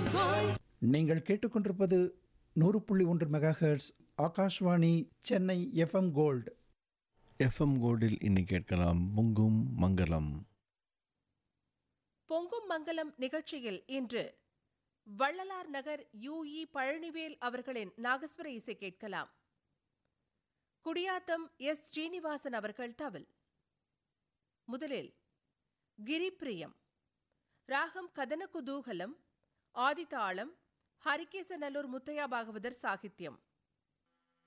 gold நீங்கள் கேட்டுக்கொண்டிருப்பது நூறு புள்ளி ஒன்று megahertz Akashvani Chennai FM gold FM கோல்டில் இன்னைக்கு கேட்கலாம் பொங்கும் மங்களம் பொங்கும் மங்கலம் நிகழ்ச்சியில் இன்று வள்ளலார் நகர் யூஇ பழனிவேல் அவர்களின் நாகஸ்வர இசை கேட்கலாம் குடியாத்தம் எஸ் ஸ்ரீனிவாசன் அவர்கள் தவில் முதலில் கிரிப்பிரியம் ராகம் கதன குதூகலம் ஆதிதாளம் ஹரிகேசநல்லூர் முத்தையா பாகவதர் சாகித்யம்